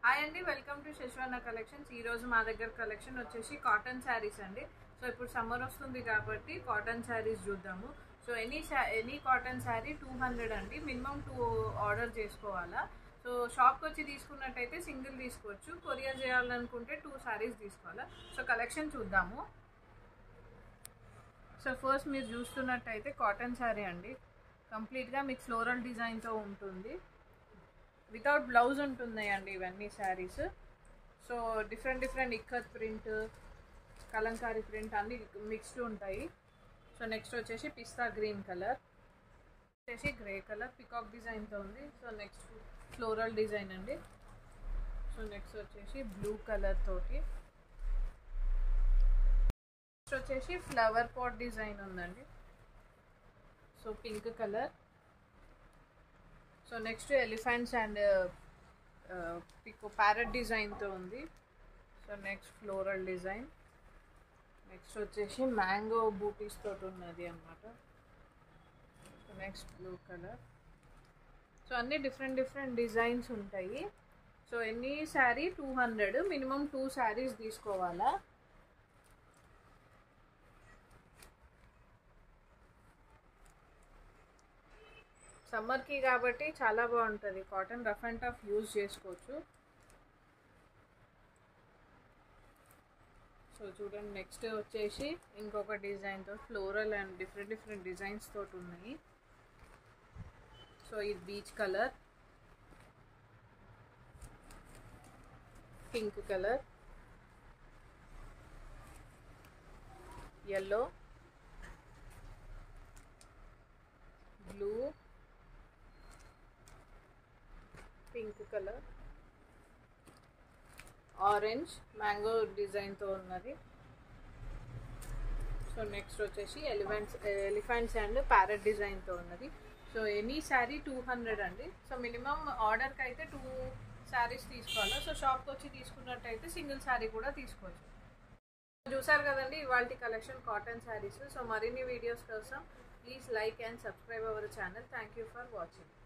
hi అండి welcome to శశ్వన్న collections ఈ రోజు మా దగ్గర కలెక్షన్ వచ్చేసి కాటన్ శారీస్ అండి సో ఇప్పుడు సమ్మర్ వస్తుంది కాబట్టి కాటన్ శారీస్ చూద్దాము so any any cotton sari two hundred అండి మినిమం టూ ఆర్డర్ చేసుకోవాలా సో షాప్కి వచ్చి తీసుకున్నట్టయితే సింగిల్ తీసుకోవచ్చు కొరియర్ చేయాలనుకుంటే టూ శారీస్ తీసుకోవాలా సో కలెక్షన్ చూద్దాము సో ఫస్ట్ మీరు చూస్తున్నట్టయితే కాటన్ శారీ అండి కంప్లీట్గా మీకు ఫ్లోరల్ డిజైన్తో ఉంటుంది వితౌట్ బ్లౌజ్ ఉంటున్నాయండి ఇవన్నీ saris so different different ikat print Kalamkari print అన్ని మిక్స్డ్ ఉంటాయి సో నెక్స్ట్ వచ్చేసి పిస్తా గ్రీన్ కలర్ వచ్చేసి గ్రే కలర్ పికాక్ డిజైన్తో ఉంది సో నెక్స్ట్ ఫ్లోరల్ డిజైన్ అండి సో నెక్స్ట్ వచ్చేసి బ్లూ కలర్ తోటి నెక్స్ట్ వచ్చేసి ఫ్లవర్ పాట్ డిజైన్ ఉందండి so pink colour so next elephants and pick parrot డిజైన్తో ఉంది so next floral design next వచ్చేసి మ్యాంగో బూటీస్ తోటి ఉన్నది అనమాట so next blue colour so అన్ని డిఫరెంట్ డిఫరెంట్ డిజైన్స్ ఉంటాయి సో ఎన్ని sari two hundred minimum two saris తీసుకోవాలా సమ్మర్కి కాబట్టి చాలా బాగుంటుంది cotton rough and tough use చేసుకోవచ్చు సో చూడండి నెక్స్ట్ వచ్చేసి ఇంకొక డిజైన్తో floral and different different designs తోటి ఉన్నాయి సో ఇది peach colour pink colour yellow blue pink colour orange mango డిజైన్తో ఉన్నది సో నెక్స్ట్ వచ్చేసి ఎలిఫెంట్స్ ఎలిఫెంట్స్ అండ్ ప్యారెట్ డిజైన్తో ఉన్నది so any sari two hundred అండి సో మినిమం ఆర్డర్కి అయితే టూ శారీస్ తీసుకోవాలి సో షాప్కి వచ్చి తీసుకున్నట్టయితే సింగిల్ శారీ కూడా తీసుకోవచ్చు చూసారు కదండి ఇవాళ కలెక్షన్ కాటన్ శారీస్ సో మరిన్ని వీడియోస్ కోసం please like and subscribe our channel thank you for watching